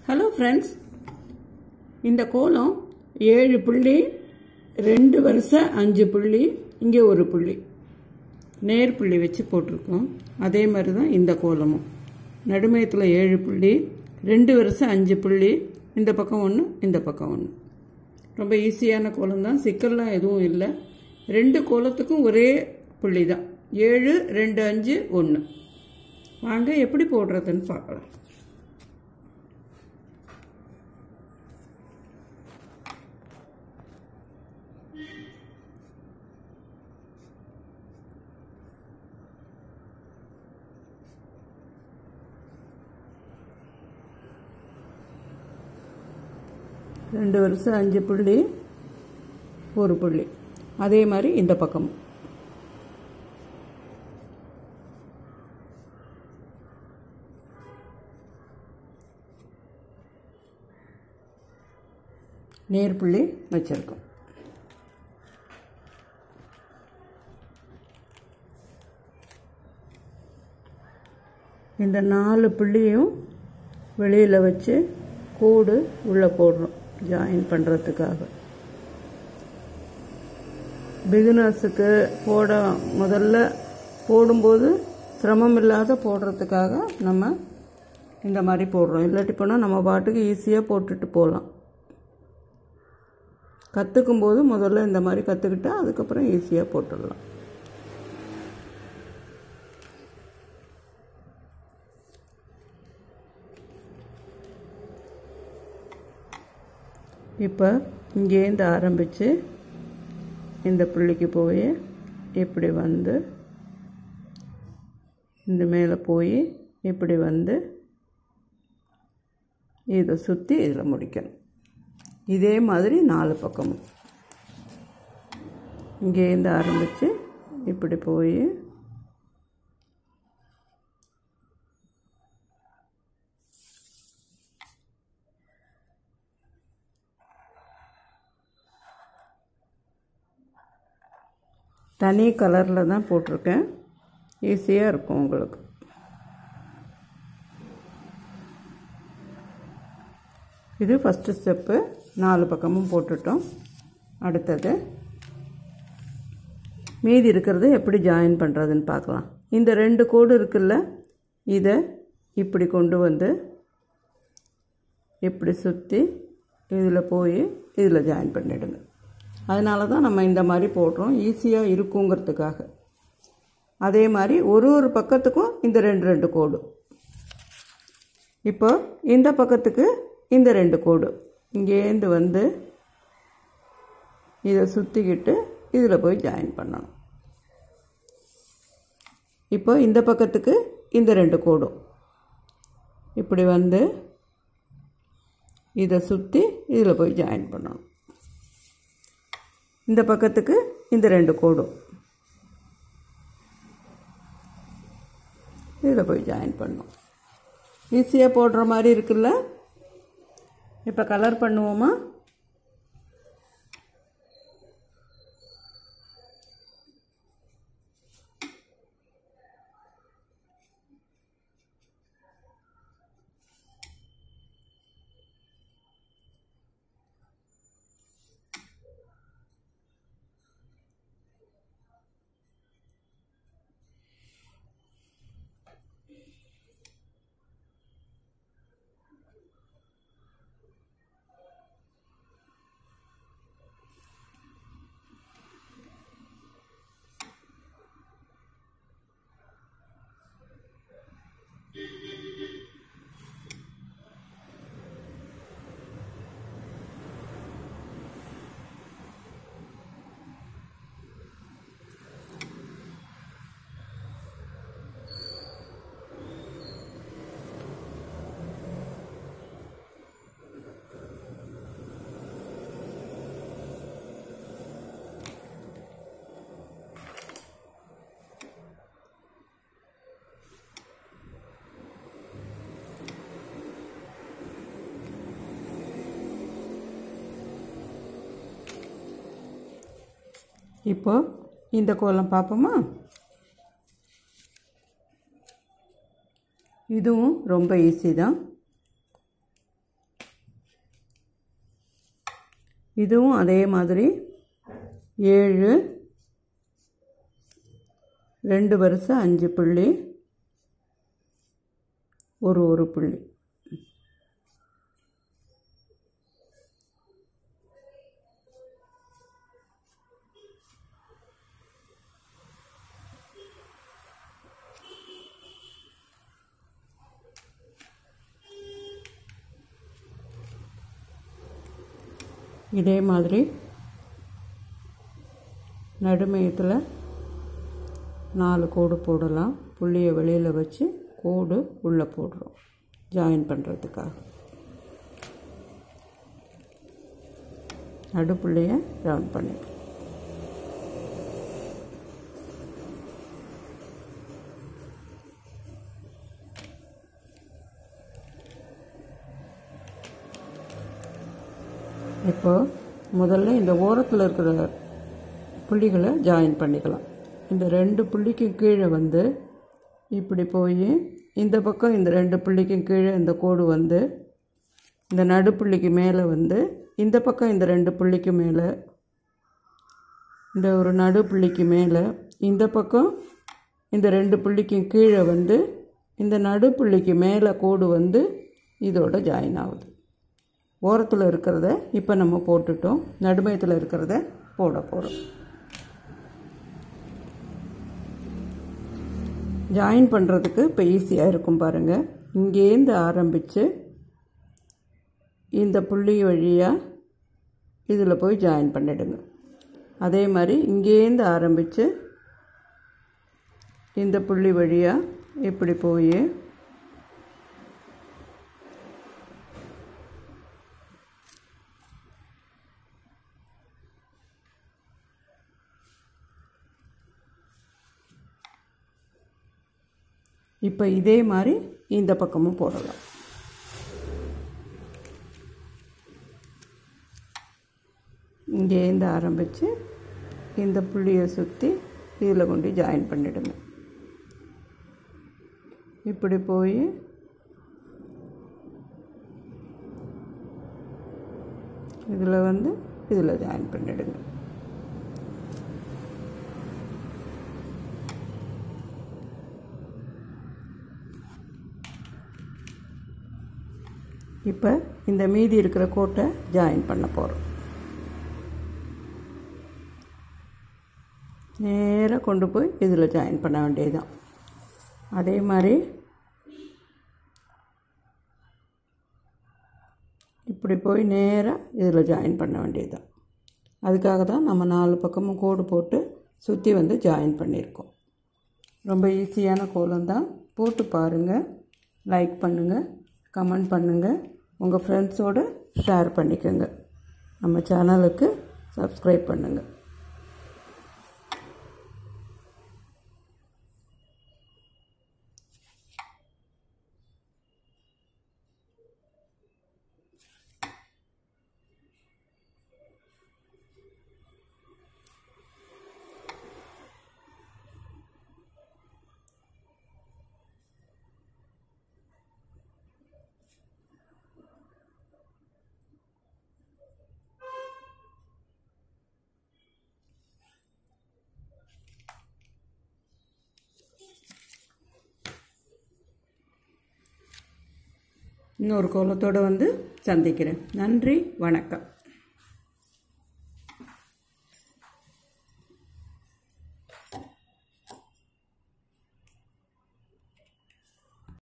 hello friends இந்த கோலம் ஏழு புள்ளி ரெண்டு வருஷம் அஞ்சு புள்ளி இங்கே ஒரு புள்ளி நேர் புள்ளி வச்சு போட்டிருக்கோம் அதே மாதிரி தான் இந்த கோலமும் நடுமையத்தில் ஏழு புள்ளி ரெண்டு வருஷம் அஞ்சு புள்ளி இந்த பக்கம் ஒன்று இந்த பக்கம் ஒன்று ரொம்ப ஈஸியான கோலம் தான் சிக்கல்லாம் எதுவும் இல்லை ரெண்டு கோலத்துக்கும் ஒரே புள்ளி தான் ஏழு ரெண்டு அஞ்சு ஒன்று வாங்க எப்படி போடுறதுன்னு பார்க்கலாம் ரெண்டு வருஷம் அஞ்சு புள்ளி ஒரு புள்ளி அதே மாதிரி இந்த பக்கம் நேர் புள்ளி வச்சுருக்கோம் இந்த நாலு புள்ளியும் வெளியில் வச்சு கோடு உள்ளே போடுறோம் ஜாயின் பண்ணுறதுக்காக பிகினர்ஸுக்கு போட முதல்ல போடும்போது சிரமம் இல்லாத போடுறதுக்காக நம்ம இந்த மாதிரி போடுறோம் இல்லாட்டி போனால் நம்ம பாட்டுக்கு ஈஸியாக போட்டுட்டு போகலாம் கற்றுக்கும் போது முதல்ல இந்த மாதிரி கற்றுக்கிட்டா அதுக்கப்புறம் ஈஸியாக போட்டுடலாம் இப்போ இங்கேருந்து ஆரம்பித்து இந்த புள்ளிக்கு போய் இப்படி வந்து இந்த மேலே போய் இப்படி வந்து இதை சுற்றி இதில் முடிக்கணும் இதே மாதிரி நாலு பக்கமும் இங்கேருந்து ஆரம்பித்து இப்படி போய் தனி கலரில் தான் போட்டிருக்கேன் ஈஸியாக இருக்கும் உங்களுக்கு இது ஃபஸ்ட்டு ஸ்டெப்பு நாலு பக்கமும் போட்டுட்டோம் அடுத்தது மீதி இருக்கிறது எப்படி ஜாயின் பண்ணுறதுன்னு பார்க்கலாம் இந்த ரெண்டு கோடு இருக்குல்ல இதை இப்படி கொண்டு வந்து இப்படி சுற்றி இதில் போய் இதில் ஜாயின் பண்ணிவிடுங்க அதனால தான் நம்ம இந்த மாதிரி போடுறோம் ஈஸியாக இருக்குங்கிறதுக்காக அதே மாதிரி ஒரு ஒரு பக்கத்துக்கும் இந்த ரெண்டு ரெண்டு கோடு இப்போ இந்த பக்கத்துக்கு இந்த ரெண்டு கோடு இங்கேருந்து வந்து இதை சுற்றிக்கிட்டு இதில் போய் ஜாயின் பண்ணணும் இப்போ இந்த பக்கத்துக்கு இந்த ரெண்டு கோடும் இப்படி வந்து இதை சுற்றி இதில் போய் ஜாயின் பண்ணணும் இந்த பக்கத்துக்கு இந்த ரெண்டு கோடும் இதில் போய் ஜாயின் பண்ணும் ஈஸியாக போடுற மாதிரி இருக்குல்ல இப்போ கலர் பண்ணுவோமா இப்போ இந்த கோலம் பார்ப்போமா இதுவும் ரொம்ப ஈஸி தான் இதுவும் அதே மாதிரி ஏழு ரெண்டு வரிசை அஞ்சு புள்ளி ஒரு ஒரு புள்ளி இதே மாதிரி நடுமையத்தில் நாலு கோடு போடலாம் புள்ளியை வெளியில் வச்சு கோடு உள்ளே போடுறோம் ஜாயின் பண்ணுறதுக்காக நடுப்புள்ளியை ஜாயின் பண்ணிக்கலாம் இப்போ முதல்ல இந்த ஓரத்தில் இருக்கிற புள்ளிகளை ஜாயின் பண்ணிக்கலாம் இந்த ரெண்டு புள்ளிக்கும் கீழே வந்து இப்படி போய் இந்த பக்கம் இந்த ரெண்டு புள்ளிக்கும் கீழே இந்த கோடு வந்து இந்த நடுப்புள்ளிக்கு மேலே வந்து இந்த பக்கம் இந்த ரெண்டு புள்ளிக்கு மேலே இந்த ஒரு நடுப்புள்ளிக்கு மேலே இந்த பக்கம் இந்த ரெண்டு புள்ளிக்கும் கீழே வந்து இந்த நடுப்புள்ளிக்கு மேலே கோடு வந்து இதோட ஜாயின் ஆகுது ஓரத்தில் இருக்கிறத இப்போ நம்ம போட்டுட்டோம் நடுமையத்தில் இருக்கிறத போட போகிறோம் ஜாயின் பண்ணுறதுக்கு இப்போ ஈஸியாக இருக்கும் பாருங்கள் இங்கேருந்து ஆரம்பித்து இந்த புள்ளி வழியாக இதில் போய் ஜாயின் பண்ணிடுங்க அதே மாதிரி இங்கேருந்து ஆரம்பித்து இந்த புள்ளி வழியாக இப்படி போய் இப்போ இதே மாதிரி இந்த பக்கமும் போடலாம் இங்கேருந்து ஆரம்பித்து இந்த புள்ளியை சுற்றி இதில் கொண்டு ஜாயின் பண்ணிடுங்க இப்படி போய் இதில் வந்து இதில் ஜாயின் பண்ணிடுங்க இப்போ இந்த மீதி இருக்கிற கோட்டை ஜாயின் பண்ண போகிறோம் நேராக கொண்டு போய் இதில் ஜாயின் பண்ண வேண்டியதுதான் அதே மாதிரி இப்படி போய் நேராக இதில் ஜாயின் பண்ண வேண்டியதுதான் அதுக்காக தான் நம்ம நாலு பக்கமும் கோடு போட்டு சுற்றி வந்து ஜாயின் பண்ணியிருக்கோம் ரொம்ப ஈஸியான கோலம் தான் போட்டு பாருங்கள் லைக் பண்ணுங்கள் கமெண்ட் பண்ணுங்கள் உங்கள் ஃப்ரெண்ட்ஸோடு ஷேர் பண்ணிக்கோங்க நம்ம சேனலுக்கு சப்ஸ்கிரைப் பண்ணுங்கள் இன்னொரு கோலத்தோடு வந்து சந்திக்கிறேன் நன்றி வணக்கம்